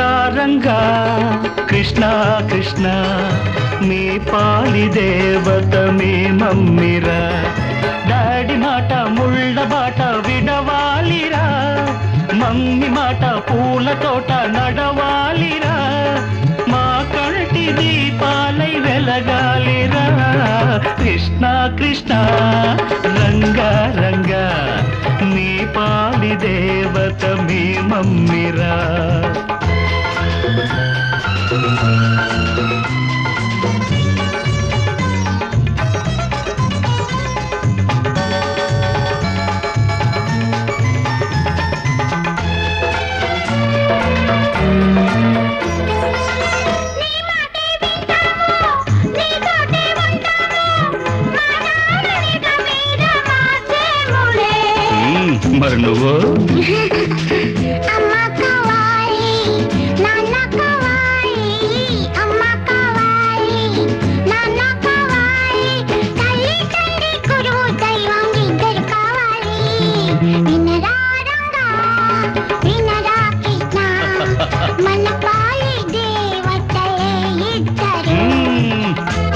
రంగా రంగా కృష్ణ కృష్ణ మీ పాలి దేవత మీ మమ్మిరా డాడీ మాట ముళ్ళ బాట విడవాలిరా మమ్మీ మాట పూల తోట నడవాలిరా మా కంటి దీపాలై వెలగాలిరా కృష్ణ కృష్ణ రంగా రంగా నీ పాలి దేవత మీ మమ్మిరా మ్మ్, మరి నువ్వు అమ్మ కావాలి నాన్న కావాలి అమ్మ కావాలి నాన్న కావాలి తల్లి తండ్రి గురువు దైవం ఇద్దరు కావాలి వినరా రంగా వినరా కృష్ణ మన పాలి దేవతలే ఇద్దరు మ్మ్.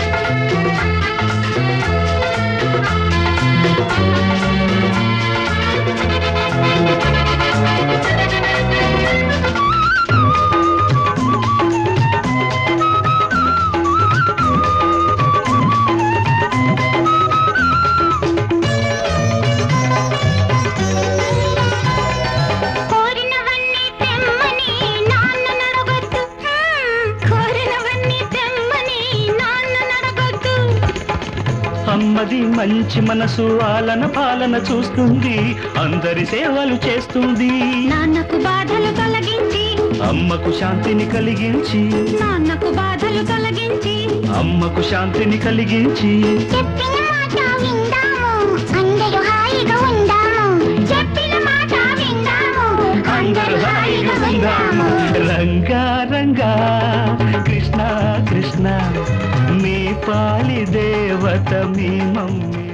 కోరినవన్నీ తెమ్మని నాన్న నడగొద్దు కోరినవన్నీ తెమ్మని నాన్న నడగొద్దు అమ్మది మంచి మనసు ఆలన పాలన చూస్తుంది అందరి సేవలు చేస్తుంది నాన్నకు బాధలు తొలగించి అమ్మకు శాంతిని కలిగించి నాన్నకు బాధలు తొలగించి అమ్మకు శాంతిని కలిగించి చెప్పిన మాట విందాము అందరూ హాయిగా ఉందాము చెప్పిన మాట విందాము అందరూ హాయిగా ఉందాము రంగా రంగా కృష్ణ కృష్ణ మీ పాలి దేవత మీ మమ్మీ